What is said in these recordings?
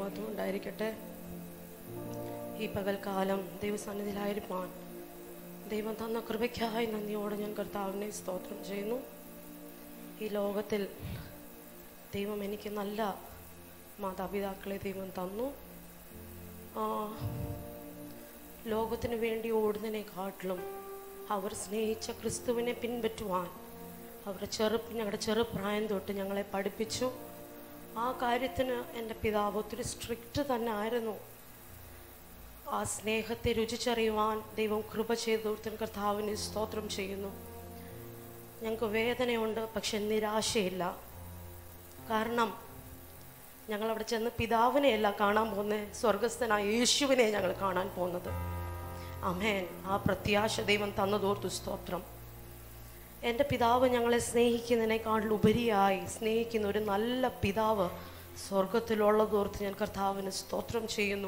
മഹത്വം ഉണ്ടായിരിക്കട്ടെ ഈ പകൽക്കാലം ദൈവസന്നിധിയിലായിരിക്കാൻ ദൈവം തന്ന കൃപയ്ക്കായി നന്ദിയോടെ ഞാൻ കർത്താവിനെ സ്തോത്രം ചെയ്യുന്നു ഈ ലോകത്തിൽ ദൈവം എനിക്ക് നല്ല മാതാപിതാക്കളെ ദൈവം തന്നു ആ, ലോകത്തിന് വേണ്ടി ഓടുന്നതിനെക്കാട്ടിലും അവർ സ്നേഹിച്ച ക്രിസ്തുവിനെ പിൻപറ്റുവാൻ അവരുടെ ചെറുപ്പ് ഞങ്ങളുടെ ചെറുപ്രായം തൊട്ട് ഞങ്ങളെ പഠിപ്പിച്ചു ആ കാര്യത്തിന് എൻ്റെ പിതാവ് ഒത്തിരി സ്ട്രിക്റ്റ് തന്നെ ആയിരുന്നു ആ സ്നേഹത്തെ രുചിച്ചറിയുവാൻ ദൈവം കൃപ ചെയ്തു കർത്താവിന് സ്തോത്രം ചെയ്യുന്നു ഞങ്ങൾക്ക് വേദനയുണ്ട് പക്ഷെ നിരാശയില്ല കാരണം ഞങ്ങൾ അവിടെ ചെന്ന് പിതാവിനെയല്ല കാണാൻ പോകുന്നത് സ്വർഗസ്ഥനായ യേശുവിനെ ഞങ്ങൾ കാണാൻ പോകുന്നത് അമേൻ ആ പ്രത്യാശ ദൈവം തന്നതോർത്തു സ്തോത്രം എൻ്റെ പിതാവ് ഞങ്ങളെ സ്നേഹിക്കുന്നതിനേക്കാൾ ഉപരിയായി സ്നേഹിക്കുന്ന ഒരു നല്ല പിതാവ് സ്വർഗത്തിലുള്ളതോർത്ത് ഞാൻ കർത്താവിന് സ്തോത്രം ചെയ്യുന്നു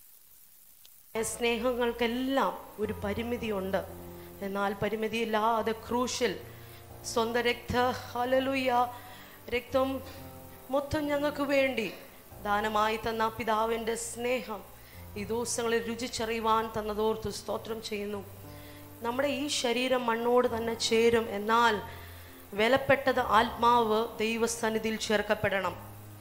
സ്നേഹങ്ങൾക്കെല്ലാം ഒരു പരിമിതിയുണ്ട് എന്നാൽ പരിമിതിയില്ലാതെ ക്രൂശിൽ സ്വന്തം രക്ത ഹലലുയ രക്തം മൊത്തം ഞങ്ങൾക്ക് വേണ്ടി ദാനമായി തന്ന ആ പിതാവിൻ്റെ സ്നേഹം ഈ ദിവസങ്ങളിൽ രുചിച്ചറിയുവാൻ തന്നതോർത്ത് സ്തോത്രം ചെയ്യുന്നു നമ്മുടെ ഈ ശരീരം മണ്ണോട് തന്നെ ചേരും എന്നാൽ വിലപ്പെട്ടത് ആത്മാവ് ദൈവസന്നിധിയിൽ ചേർക്കപ്പെടണം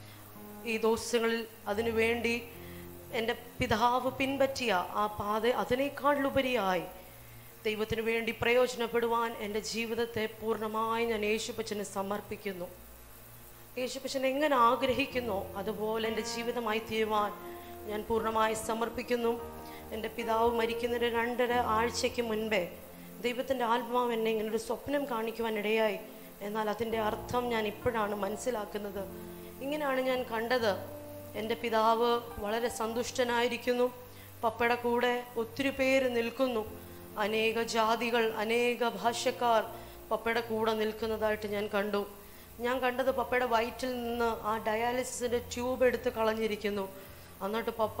ഈ ദിവസങ്ങളിൽ അതിനു വേണ്ടി എൻ്റെ പിതാവ് പിൻപറ്റിയ ആ പാത അതിനേക്കാളുപരിയായി ദൈവത്തിന് വേണ്ടി പ്രയോജനപ്പെടുവാൻ എൻ്റെ ജീവിതത്തെ പൂർണ്ണമായി ഞാൻ യേശുപ്പച്ചന് സമർപ്പിക്കുന്നു യേശുപ്പച്ചൻ എങ്ങനെ ആഗ്രഹിക്കുന്നോ അതുപോലെ എൻ്റെ ജീവിതമായി തീരുവാൻ ഞാൻ പൂർണ്ണമായി സമർപ്പിക്കുന്നു എൻ്റെ പിതാവ് മരിക്കുന്നതിന് രണ്ടര ആഴ്ചയ്ക്ക് മുൻപേ ദൈവത്തിൻ്റെ ആത്മാവ് എന്നെ ഇങ്ങനെ ഒരു സ്വപ്നം കാണിക്കുവാൻ ഇടയായി എന്നാൽ അതിൻ്റെ അർത്ഥം ഞാൻ ഇപ്പോഴാണ് മനസ്സിലാക്കുന്നത് ഇങ്ങനെയാണ് ഞാൻ കണ്ടത് എൻ്റെ പിതാവ് വളരെ സന്തുഷ്ടനായിരിക്കുന്നു പപ്പയുടെ കൂടെ ഒത്തിരി പേര് നിൽക്കുന്നു അനേക ജാതികൾ അനേക ഭാഷക്കാർ പപ്പയുടെ കൂടെ നിൽക്കുന്നതായിട്ട് ഞാൻ കണ്ടു ഞാൻ കണ്ടത് പപ്പയുടെ വയറ്റിൽ നിന്ന് ആ ഡയാലിസിസിൻ്റെ ട്യൂബ് എടുത്ത് കളഞ്ഞിരിക്കുന്നു എന്നിട്ട് പപ്പ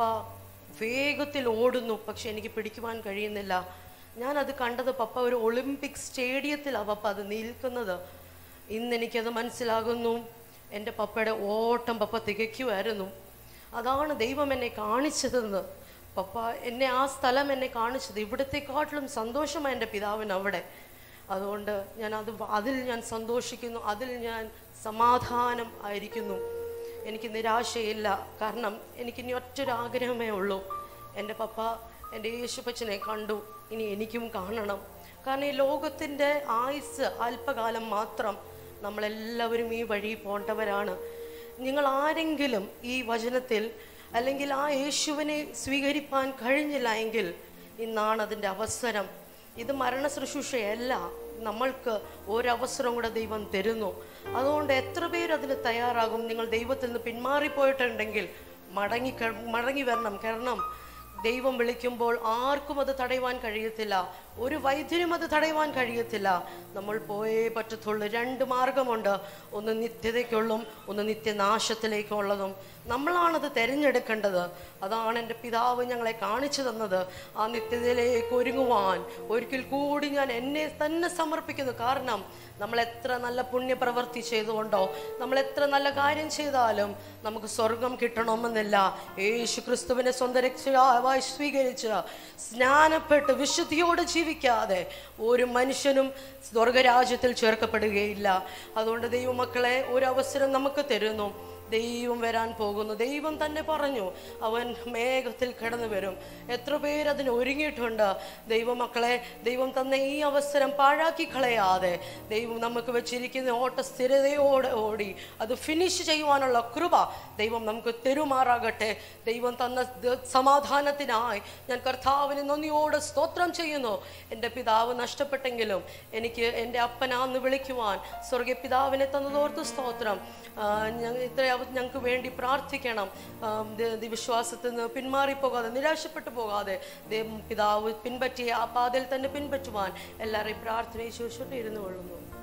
വേഗത്തിൽ ഓടുന്നു പക്ഷെ എനിക്ക് പിടിക്കുവാൻ കഴിയുന്നില്ല ഞാനത് കണ്ടത് പപ്പ ഒരു ഒളിമ്പിക് സ്റ്റേഡിയത്തിലാണ് പപ്പ അത് നിൽക്കുന്നത് ഇന്ന് എനിക്കത് മനസ്സിലാകുന്നു എൻ്റെ പപ്പയുടെ ഓട്ടം പപ്പ തികയ്ക്കുമായിരുന്നു അതാണ് ദൈവം എന്നെ കാണിച്ചതെന്ന് പപ്പ എന്നെ ആ സ്ഥലം എന്നെ കാണിച്ചത് ഇവിടത്തെക്കാട്ടിലും സന്തോഷമാണ് എൻ്റെ പിതാവിന് അവിടെ അതുകൊണ്ട് ഞാൻ അത് അതിൽ ഞാൻ സന്തോഷിക്കുന്നു അതിൽ ഞാൻ സമാധാനം ആയിരിക്കുന്നു എനിക്ക് നിരാശയില്ല കാരണം എനിക്ക് ഇനി ഒറ്റൊരു ആഗ്രഹമേ ഉള്ളൂ എൻ്റെ പപ്പ എൻ്റെ യേശുപ്പച്ചനെ കണ്ടു ഇനി എനിക്കും കാണണം കാരണം ഈ ലോകത്തിൻ്റെ ആയുസ് അല്പകാലം മാത്രം നമ്മളെല്ലാവരും ഈ വഴി പോണ്ടവരാണ് നിങ്ങൾ ആരെങ്കിലും ഈ വചനത്തിൽ അല്ലെങ്കിൽ ആ യേശുവിനെ സ്വീകരിപ്പാൻ കഴിഞ്ഞില്ല എങ്കിൽ ഇന്നാണ് അതിൻ്റെ അവസരം ഇത് മരണ ശുശ്രൂഷയല്ല നമ്മൾക്ക് ഒരവസരം കൂടെ ദൈവം തരുന്നു അതുകൊണ്ട് എത്ര പേര് അതിന് തയ്യാറാകും നിങ്ങൾ ദൈവത്തിൽ നിന്ന് പിന്മാറിപ്പോയിട്ടുണ്ടെങ്കിൽ മടങ്ങി ക- മടങ്ങി വരണം കാരണം ദൈവം വിളിക്കുമ്പോൾ ആർക്കും അത് തടയുവാൻ കഴിയത്തില്ല ഒരു വൈദ്യനും അത് തടയുവാൻ കഴിയത്തില്ല നമ്മൾ പോയേ പറ്റത്തുള്ളൂ രണ്ട് മാർഗമുണ്ട് ഒന്ന് നിത്യതയ്ക്കുള്ളും ഒന്ന് നിത്യനാശത്തിലേക്കുള്ളതും നമ്മളാണത് തിരഞ്ഞെടുക്കേണ്ടത് അതാണ് എൻ്റെ പിതാവ് ഞങ്ങളെ കാണിച്ചു തന്നത് ആ നിത്യതയിലേക്ക് ഒരുങ്ങുവാൻ ഒരിക്കൽ കൂടി ഞാൻ എന്നെ തന്നെ സമർപ്പിക്കുന്നു കാരണം നമ്മൾ എത്ര നല്ല പുണ്യപ്രവൃത്തി ചെയ്തുകൊണ്ടോ നമ്മൾ എത്ര നല്ല കാര്യം ചെയ്താലും നമുക്ക് സ്വർഗം കിട്ടണമെന്നില്ല യേശു ക്രിസ്തുവിനെ സ്വന്തം രക്ഷയായി സ്വീകരിച്ച് സ്നാനപ്പെട്ട് വിശുദ്ധിയോടെ ജീവിക്കാതെ ഒരു മനുഷ്യനും സ്വർഗരാജ്യത്തിൽ ചേർക്കപ്പെടുകയില്ല അതുകൊണ്ട് ദൈവമക്കളെ ഒരു അവസരം നമുക്ക് തരുന്നു ദൈവം വരാൻ പോകുന്നു ദൈവം തന്നെ പറഞ്ഞു അവൻ മേഘത്തിൽ കടന്നു വരും എത്ര പേര് അതിന് ഒരുങ്ങിയിട്ടുണ്ട് ദൈവമക്കളെ ദൈവം തന്ന ഈ അവസരം പാഴാക്കി കളയാതെ ദൈവം നമുക്ക് വെച്ചിരിക്കുന്ന ഓട്ട സ്ഥിരതയോടെ ഓടി അത് ഫിനിഷ് ചെയ്യുവാനുള്ള കൃപ ദൈവം നമുക്ക് തെരുമാറാകട്ടെ ദൈവം തന്ന ദ- സമാധാനത്തിനായി ഞാൻ കർത്താവിന് നന്ദിയോടെ സ്തോത്രം ചെയ്യുന്നു എൻ്റെ പിതാവ് നഷ്ടപ്പെട്ടെങ്കിലും എനിക്ക് എൻ്റെ അപ്പനാന്ന് വിളിക്കുവാൻ സ്വർഗീയ പിതാവിനെ തന്നതോർത്ത് സ്തോത്രം ആ, ഞങ്ങ ഇത്ര അവ- ഞങ്ങൾക്ക് വേണ്ടി പ്രാർത്ഥിക്കണം ആ, ദ- ദ- വിശ്വാസത്തിൽ നിന്ന് പിന്മാറിപ്പോകാതെ നിരാശപ്പെട്ടു പോകാതെ ദൈവം പിതാവ് പിൻപറ്റിയ ആ പാതയിൽ തന്നെ പിൻപറ്റുവാൻ എല്ലാവരെയും പ്രാർത്ഥനയെ ശുശ്രൂഷ ഇരുന്നു കൊള്ളുന്നു